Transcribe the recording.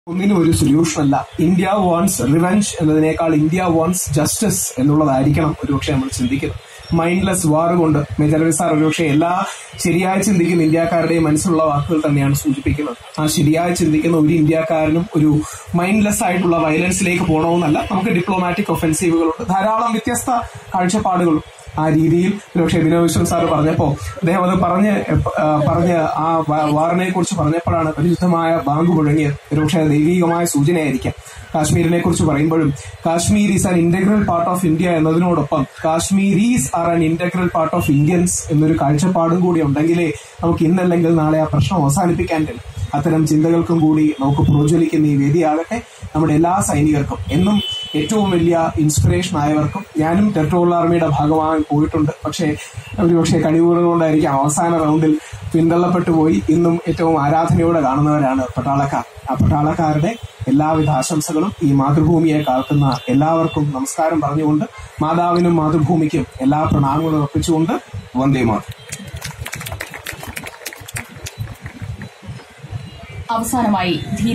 ഒന്നിനും ഒരു സൊല്യൂഷൻ അല്ല ഇന്ത്യ വാണ്ട്സ് റിവെഞ്ച് എന്നതിനേക്കാൾ ഇന്ത്യ വാണ്ട്സ് ജസ്റ്റിസ് എന്നുള്ളതായിരിക്കണം ഒരുപക്ഷെ നമ്മൾ ചിന്തിക്കുന്നത് മൈൻഡ്ലെസ് വാർ കൊണ്ട് മേജർ സാർ ഒരുപക്ഷെ എല്ലാ ശരിയായി ചിന്തിക്കുന്ന ഇന്ത്യക്കാരുടെയും മനസ്സിലുള്ള വാക്കുകൾ തന്നെയാണ് സൂചിപ്പിക്കുന്നത് ആ ശരിയായി ചിന്തിക്കുന്ന ഒരു ഇന്ത്യക്കാരനും ഒരു മൈൻഡ്ലെസ് ആയിട്ടുള്ള വയലൻസിലേക്ക് പോകണമെന്നല്ല നമുക്ക് ഡിപ്ലോമാറ്റിക് ഒഫൻസീവുകളുണ്ട് ധാരാളം വ്യത്യസ്ത കാഴ്ചപ്പാടുകളും ആ രീതിയിൽ ഒരുപക്ഷെ വിനോദ് വിശ്വം സാർ പറഞ്ഞപ്പോ അദ്ദേഹം അത് പറഞ്ഞ് ആ, പറഞ്ഞ് ആ വ- വാറിനെ കുറിച്ച് പറഞ്ഞപ്പോഴാണ് പരിശുദ്ധമായ ബാങ്ക് മുഴങ്ങിയത് ഒരുപക്ഷെ ദൈവികമായ സൂചനയായിരിക്കാം കാശ്മീരിനെ കുറിച്ച് പറയുമ്പോഴും Kashmir is an integral part of India എന്നതിനോടൊപ്പം Kashmiris are an integral part of Indians എന്നൊരു കാഴ്ചപ്പാടും കൂടി ഉണ്ടെങ്കിലേ നമുക്ക് ഇന്നല്ലെങ്കിൽ നാളെ ആ പ്രശ്നം അവസാനിപ്പിക്കാൻ കഴിയും അത്തരം ചിന്തകൾക്കും കൂടി നമുക്ക് പ്രോജ്വലിക്കുന്ന ഈ വേദിയാകട്ടെ നമ്മുടെ എല്ലാ സൈനികർക്കും എന്നും ഏറ്റവും വലിയ ഇൻസ്പിറേഷൻ ആയവർക്കും ഞാനും ടെട്രോൾ ആർമിയുടെ ഭാഗമായി പോയിട്ടുണ്ട് പക്ഷേ ഒരുപക്ഷെ കഴിവുകൊണ്ടായിരിക്കാം അവസാന റൗണ്ടിൽ പിന്തള്ളപ്പെട്ടു പോയി ഇന്നും ഏറ്റവും ആരാധനയോടെ കാണുന്നവരാണ് പട്ടാളക്കാർ ആ പട്ടാളക്കാരുടെ എല്ലാവിധ ആശംസകളും ഈ മാതൃഭൂമിയെ കാക്കുന്ന എല്ലാവർക്കും നമസ്കാരം പറഞ്ഞുകൊണ്ട് മാതാവിനും മാതൃഭൂമിക്കും എല്ലാ പ്രണാമങ്ങളും അർപ്പിച്ചുകൊണ്ട് വന്ദേ മാതൃ അവസാനമായി ധീര